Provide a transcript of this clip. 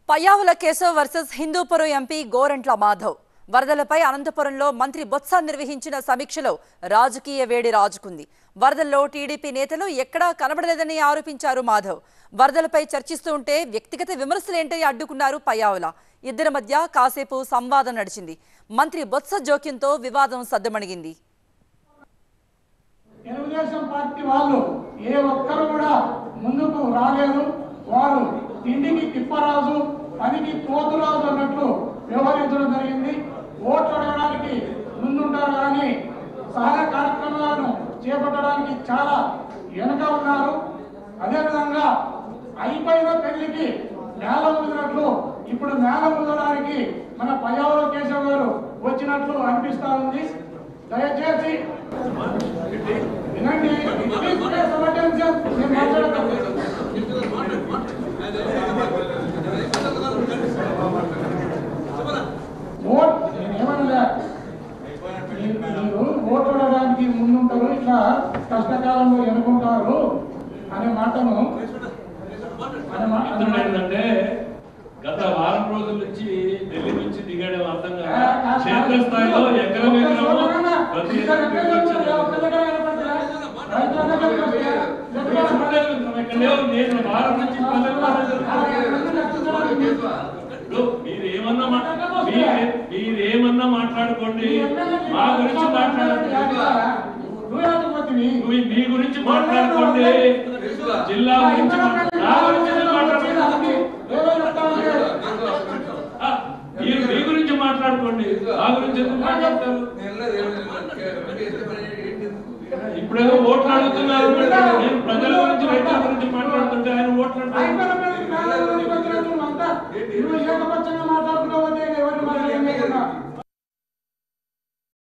Payyavula Keshav versus Hindupuram MP Gorantla Madhav వరదలపై అనంతపురంలో మంత్రి బొత్స నిర్వహించిన సమీక్షలో రాజకీయ వేడి రాజుకుంది వరదల్లో టీడీపీ నేతలు ఎక్కడా కనబడలేదని ఆరోపించారు మాధవ్ వరదలపై చర్చిస్తూ ఉంటే వ్యక్తిగత విమర్శలేంటని అడ్డుకున్నారు పయ్యావుల ఇద్దరి మధ్య కాసేపు సంవాదం నడిచింది మంత్రి బొత్స జోక్యంతో వివాదం సద్దుమణిగింది తెలుగుదేశం పార్టీ వాళ్ళు ఏ ఒక్కరు కూడా ముందుకు రాలేదు వారు తిండికి తిప్పరాజు పనికి పోతురాజు అన్నట్లు వ్యవహరించడం జరిగింది ఓట్లు అడగడానికి ముందుంటారు కానీ సహాయ కార్యక్రమాలను చేపట్టడానికి చాలా వెనుక ఉన్నారు అదేవిధంగా అయిపోయిన పెళ్లికి నేల ముదినట్లు ఇప్పుడు నేల ముదడానికి మన పయ్యావుల కేశవ్ గారు వచ్చినట్లు అనిపిస్తా ఉంది దయచేసి వినండి ప్లీజ్ పే సమ్ అటెన్షన్ నేను మాట్లాడతాను ఓట్ నేనేమనలే మీరు మీరు ఓట్ అడగడానికి ముందుంటారు ఇట్లా కష్టకాలంలో ఎన్నుకుంటారు అనే మాటను అనే మా- అనే ఇతరుడు మాట- ఏంటంటే గత వారం రోజుల నుంచి ఢిల్లీ నుంచి దిగాడే అర్థం ఆ, కాదు కాదు, క్షేత్రస్థాయిలో కాదు. ఎకరం ఒక్క ఎకరము చోటనన్నా ప్రతి ఇద్దరు ఎమ్మెల్యేలు వచ్చారు. ఉన్నారు, ఒక్క దగ్గర కనపడతారా? రైతుల దగ్గరికి వస్తే ఇక్కడ ఎక్కడ చూడలేదు, మనం ఇక్కడ లేవు. నేను వారం నుంచి పల్లెలు పల్లెలు ఇప్పుడు మీరు ఏమన్నా మా- మీరు- మీరు ఏమన్నా మాట్లాడుకోండి మా గురించి మాట్లాడండి మీ మీ గురించి మాట్లాడుకోండి జిల్లా గురించి మాట్లా- నా గురించి ఎందుకు మాట్లాడుకోండి ఆ, మీరు మీ గురించి మాట్లాడుకోండి నా గురించి ఎందుకు మాట్లాడతారు ఇప్పుడేదో ఓట్లు అడుగుతున్నారు నేను ప్రజల గురించి రైతుల గురించి మాట్లాడుతుంటే ఆయన ఓట్లు అంటారు